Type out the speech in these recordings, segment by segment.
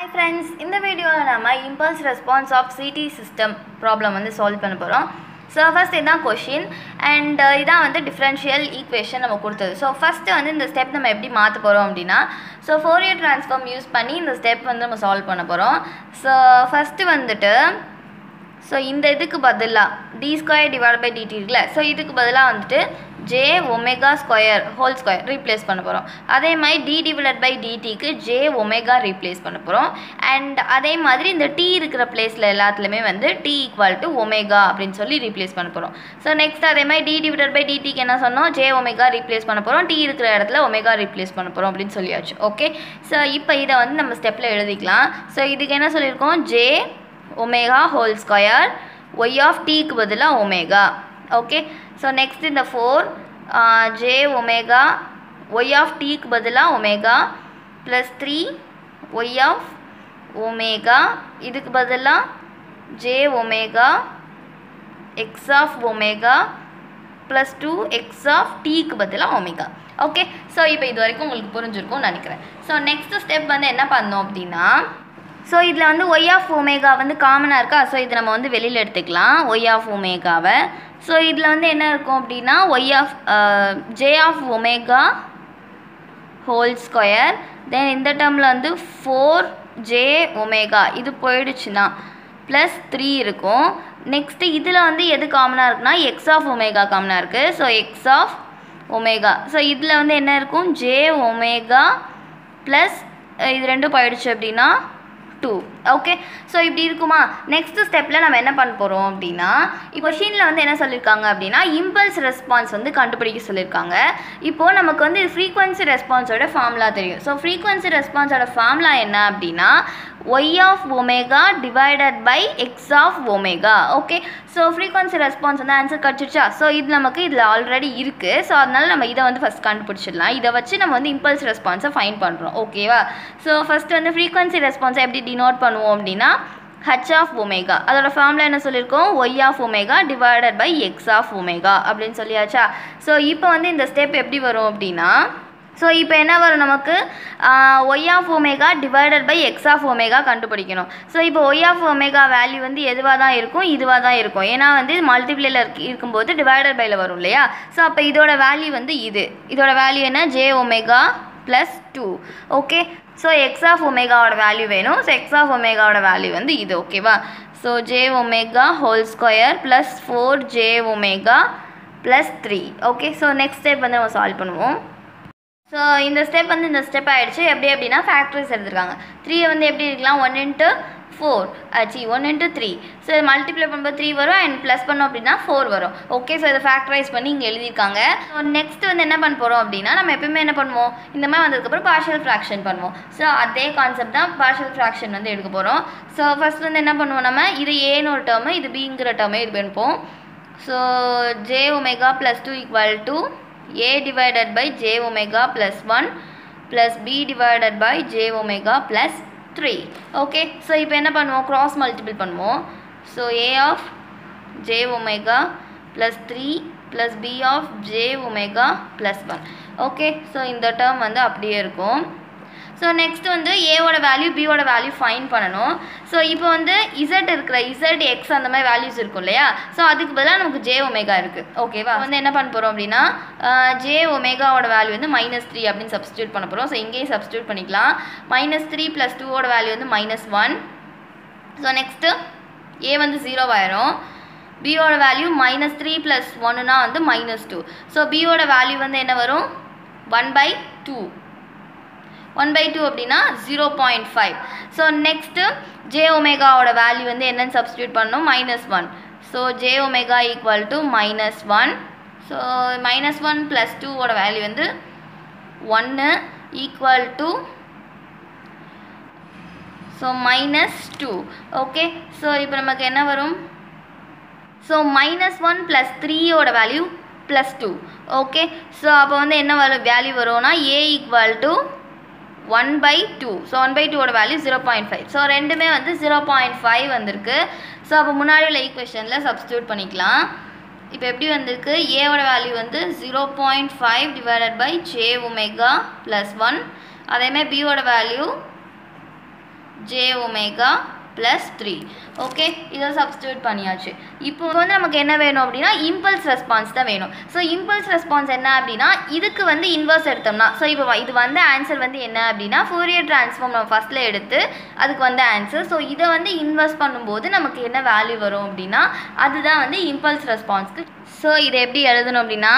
hi friends இந்த வீடியோவில் நம்ம impulse response of CT system problem வந்து சால்வ் பண்ண போகிறோம் ஸோ ஃபஸ்ட் இதுதான் கொஷின் அண்ட் இதான் வந்து டிஃப்ரென்ஷியல் ஈக்குவேஷன் நம்ம கொடுத்தது ஸோ ஃபஸ்ட்டு வந்து இந்த ஸ்டெப் நம்ம எப்படி மாற்ற போகிறோம் அப்படின்னா so Fourier transform use பண்ணி இந்த ஸ்டெப் வந்து நம்ம சால்வ் பண்ண போகிறோம் ஸோ ஃபஸ்ட்டு வந்துட்டு ஸோ இந்த இதுக்கு பதிலாக D square divide by DT இருக்குல்ல ஸோ இதுக்கு பதிலாக வந்துட்டு J omega square whole square replace பண்ண போகிறோம் அதே மாதிரி டி டிவைட் பை டிடிக்கு ஜே ஒமேகா ரீப்ளேஸ் பண்ண போகிறோம் அண்ட் அதே மாதிரி இந்த டி இருக்கிற பிளேஸில் எல்லாத்துலேயுமே வந்து டி ஈக்குவல் டு ஒமேகா அப்படின்னு சொல்லி ரீப்ளேஸ் பண்ண போகிறோம் ஸோ நெக்ஸ்ட் அதே மாதிரி டி டிவைட் பை டிடிக்கு என்ன சொன்னோம் ஜே ஒமேகா ரீப்ளேஸ் பண்ண போகிறோம் டி இருக்கிற இடத்துல ஒமேகா ரீப்ளேஸ் பண்ண போகிறோம் அப்படின்னு சொல்லியாச்சு ஓகே ஸோ இப்போ இதை வந்து நம்ம ஸ்டெப்பில் எழுதிக்கலாம் ஸோ இதுக்கு என்ன சொல்லியிருக்கோம் J omega whole square Y of டீக்கு பதிலாக ஒமேகா ஓகே ஸோ நெக்ஸ்ட் இந்த four J omega Y of டீக்கு பதிலாக omega plus three Y of omega இதுக்கு பதிலாக J omega X of omega plus two X of டீக்கு பதிலாக ஒமேகா ஓகே ஸோ இப்போ இது வரைக்கும் உங்களுக்கு புரிஞ்சிருக்கும்னு நினைக்கிறேன் ஸோ நெக்ஸ்ட் ஸ்டெப் வந்து என்ன பண்ணோம் அப்படின்னா ஸோ இதில் வந்து ஒய் ஆஃப் ஒமேகா வந்து காமனாக இருக்கா ஸோ இது நம்ம வந்து வெளியில் எடுத்துக்கலாம் ஒய் ஆஃப் ஒமேகாவை ஸோ இதில் வந்து என்ன இருக்கும் அப்படின்னா Y of J of omega whole square then இந்த டேர்மில் வந்து ஃபோர் ஜே ஒமேகா இது போயிடுச்சுன்னா ப்ளஸ் த்ரீ இருக்கும் நெக்ஸ்ட்டு இதில் வந்து எது காமனாக இருக்குன்னா எக்ஸ் ஆஃப் ஒமேகா காமனாக இருக்குது so X of omega so இதில் வந்து என்ன இருக்கும் ஜே ஒமேகா ப்ளஸ் இது ரெண்டும் போயிடுச்சு அப்படின்னா டூ ஓகே ஸோ இப்படி இருக்குமா நெக்ஸ்ட் ஸ்டெப்பில் நம்ம என்ன பண்ண போகிறோம் அப்படின்னா இப்போ கொஷினில் வந்து என்ன சொல்லியிருக்காங்க அப்படின்னா இம்பல்ஸ் ரெஸ்பான்ஸ் வந்து கண்டுபிடிக்க சொல்லியிருக்காங்க இப்போது நமக்கு வந்து ஃப்ரீக்வன்சி ரெஸ்பான்ஸோட ஃபார்முலா தெரியும் ஸோ ஃப்ரீக்வன்சி ரெஸ்பான்ஸோட ஃபார்முலா என்ன அப்படின்னா Y of omega divided by X of omega okay so frequency response வந்து ஆன்சர் கிடச்சிருச்சா ஸோ இது நமக்கு இதில் ஆல்ரெடி இருக்குது ஸோ அதனால நம்ம இதை வந்து ஃபஸ்ட் கண்டுபிடிச்சிடலாம் இதை வச்சு நம்ம வந்து இம்பல்ஸ் ரெஸ்பான்ஸை ஃபைன் பண்ணுறோம் ஓகேவா ஸோ ஃபஸ்ட் வந்து ஃப்ரீக்வன்சி ரெஸ்பான்ஸை எப்படி டினோட் பண்ணுவோம் அப்படின்னா ஹச் ஆஃப் ஒமேகா அதோட ஃபார்முலா என்ன சொல்லியிருக்கோம் Y of omega divided by X of omega அப்படின்னு சொல்லியாச்சா ஸோ இப்போ வந்து இந்த ஸ்டெப் எப்படி வரும் அப்படின்னா ஸோ இப்போ என்ன வரும் நமக்கு Y of omega divided by X of omega கண்டுபிடிக்கணும் ஸோ இப்போ ஒய் ஆஃப் ஒமேகா வேல்யூ வந்து எதுவாக தான் இருக்கும் இதுவாக தான் இருக்கும் ஏன்னா வந்து மல்டிப்ளேல இருக்கும்போது டிவைடட் பையில் வரும் இல்லையா ஸோ அப்போ இதோட வேல்யூ வந்து இது இதோட வேல்யூ என்ன J omega plus two okay so X of ஒமேகாவோட வேல்யூ வேணும் ஸோ எக்ஸ் ஆஃப் ஒமேகாவோட வேல்யூ வந்து இது ஓகேவா so J omega whole square plus four J omega plus three okay so next step வந்து நம்ம சால்வ் பண்ணுவோம் ஸோ இந்த ஸ்டெப் வந்து இந்த ஸ்டெப் ஆகிடுச்சு எப்படி அப்படின்னா ஃபேக்ட்ரிஸ் எடுத்துருக்காங்க த்ரீயை வந்து எப்படி இருக்கலாம் ஒன் இன்ட்டு ஃபோர் ஆச்சு ஒன் இன்ட்டு த்ரீ ஸோ இது மல்டிப்ளை பண்ணும்போது த்ரீ வரும் அண்ட் ப்ளஸ் பண்ணோம் அப்படின்னா ஃபோர் வரும் ஓகே ஸோ இதை ஃபேக்டரைஸ் பண்ணி இங்கே எழுதியிருக்காங்க ஸோ நெக்ஸ்ட் வந்து என்ன பண்ண போகிறோம் அப்படின்னா நம்ம எப்பயுமே என்ன பண்ணுவோம் இந்த மாதிரி வந்ததுக்கப்புறம் பார்ஷியல் ஃப்ராக்ஷன் பண்ணுவோம் ஸோ அதே கான்செப்ட் தான் பார்ஷியல் ஃப்ராக்ஷன் வந்து எடுக்க போகிறோம் ஸோ ஃபஸ்ட் வந்து என்ன பண்ணுவோம் நம்ம இது ஏன்னு ஒரு டேர்மு இது பிங்கிற டேர்மே இது எடுப்போம் so J omega plus two equal to a divided by j omega plus 1 plus b divided by j omega plus 3 okay so இப்போ என்ன பண்ணுவோம் cross multiple பண்ணுவோம் so a of j omega plus 3 plus b of j omega plus 1 okay so இந்த term வந்து அப்படியே இருக்கும் so next வந்து ஏவோட வேல்யூ பியோட வேல்யூ ஃபைன் பண்ணணும் ஸோ இப்போ வந்து இசட் இருக்கிற இசட் எக்ஸ் அந்த மாதிரி வேல்யூஸ் இருக்கும் இல்லையா ஸோ அதுக்கு பதிலாக நமக்கு ஜே ஒமேகா இருக்குது ஓகேவா வந்து என்ன பண்ண போகிறோம் அப்படின்னா ஜே ஒமேகாவோட வேல்யூ வந்து மைனஸ் த்ரீ அப்படின்னு சப்ஸ்டியூட் பண்ண போகிறோம் ஸோ இங்கேயே சப்ஸ்டியூட் பண்ணிக்கலாம் மைனஸ் த்ரீ ப்ளஸ் டூவோட வேல்யூ வந்து minus one so next A வந்து ஜீரோவாயிரும் பியோட வேல்யூ மைனஸ் த்ரீ ப்ளஸ் ஒன்னுனா வந்து மைனஸ் டூ ஸோ பியோட வேல்யூ வந்து என்ன வரும் one by two one by two அப்படின்னா zero point five so next J ஒமேகாவோட வேல்யூ வந்து என்னென்னு சப்ஸ்டியூட் பண்ணணும் minus one so J omega equal to minus one so minus one plus டூவோட வேல்யூ வந்து ஒன்று equal to so minus two okay so இப்போ நமக்கு என்ன வரும் ஸோ மைனஸ் ஒன் ப்ளஸ் த்ரீயோட value plus two okay so அப்போ வந்து என்ன வரும் வேல்யூ வரும்னா A equal to one by two so one by டூவோட value zero point five so ரெண்டுமே வந்து ஜீரோ பாயிண்ட் ஃபைவ் வந்திருக்கு ஸோ அப்போ முன்னாடி உள்ள ஈக்குவேஷனில் சப்ஸ்டியூட் பண்ணிக்கலாம் இப்போ எப்படி வந்திருக்கு ஏவோட வேல்யூ வந்து zero point five divided by J omega plus one அதேமாதிரி பியோட value J omega plus three okay இதை சப்ஸ்டியூட் பண்ணியாச்சு இப்போ வந்து நமக்கு என்ன வேணும் அப்படின்னா இம்பல்ஸ் ரெஸ்பான்ஸ் தான் வேணும் ஸோ இம்பல்ஸ் ரெஸ்பான்ஸ் என்ன அப்படின்னா இதுக்கு வந்து இன்வர்ஸ் எடுத்தோம்னா ஸோ இப்போ இது வந்து ஆன்சர் வந்து என்ன அப்படின்னா ஃபோரியர் ட்ரான்ஸ்ஃபார்ம் நம்ம ஃபஸ்ட்டில் எடுத்து அதுக்கு வந்து ஆன்சர் ஸோ இதை வந்து இன்வெஸ்ட் பண்ணும்போது நமக்கு என்ன வேல்யூ வரும் அப்படின்னா அதுதான் வந்து இம்பல்ஸ் ரெஸ்பான்ஸ்க்கு ஸோ இதை எப்படி எழுதணும் அப்படின்னா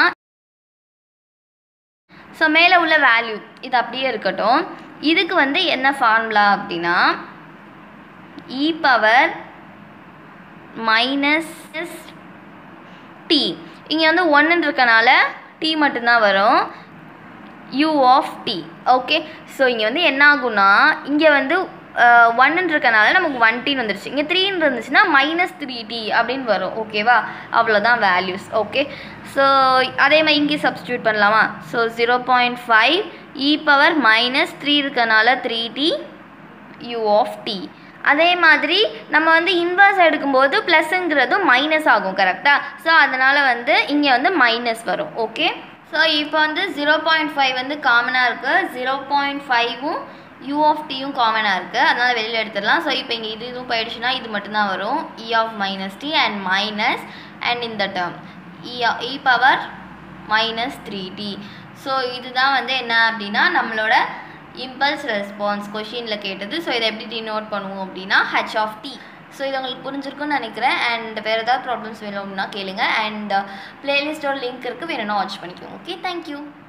ஸோ மேலே உள்ள வேல்யூ இது அப்படியே இருக்கட்டும் இதுக்கு வந்து என்ன ஃபார்முலா அப்படின்னா இ பவர் மைனஸ் டி இங்கே வந்து ஒன்றுன்னு இருக்கனால டி மட்டும்தான் வரும் U of T okay so இங்கே வந்து என்ன ஆகும்னா இங்கே வந்து ஒன்னு இருக்கனால நமக்கு ஒன் டின்னு வந்துருச்சு இங்கே த்ரீன்னு இருந்துச்சுன்னா மைனஸ் த்ரீ டி அப்படின்னு வரும் ஓகேவா அவ்வளோதான் வேல்யூஸ் ஓகே ஸோ அதே மாதிரி இங்கே சப்ஸ்டியூட் பண்ணலாமா so zero point five E power minus three இருக்கனால three T U of T அதே மாதிரி நம்ம வந்து இன்வர்ஸ் எடுக்கும்போது ப்ளஸ்ஸுங்கிறதும் மைனஸ் ஆகும் கரெக்டாக ஸோ அதனால் வந்து இங்கே வந்து மைனஸ் வரும் ஓகே ஸோ இப்போ வந்து ஜீரோ பாயிண்ட் ஃபைவ் வந்து காமனாக இருக்குது ஜீரோ பாயிண்ட் ஃபைவும் யூ ஆஃப் டியும் காமனாக இருக்குது அதனால் வெளியில் எடுத்துடலாம் ஸோ இப்போ இங்கே இது இதுவும் போயிடுச்சுன்னா இது மட்டும்தான் வரும் E of minus T and minus and இந்த term E E power minus three T so இதுதான் வந்து என்ன அப்படின்னா நம்மளோட இம்பல்ஸ் ரெஸ்பான்ஸ் கொஷினில் கேட்டது ஸோ இதை எப்படி டினோட் பண்ணுவோம் அப்படின்னா ஹச் ஆஃப் டி ஸோ இது உங்களுக்கு புரிஞ்சிருக்குன்னு நினைக்கிறேன் அண்ட் வேறு ஏதாவது ப்ராப்ளம்ஸ் வேணும் அப்படின்னா கேளுங்க அண்ட் பிளேலிஸ்டோட லிங்க் இருக்குது வேணும்னா வாட்ச் பண்ணிக்கோங்க ஓகே தேங்க்யூ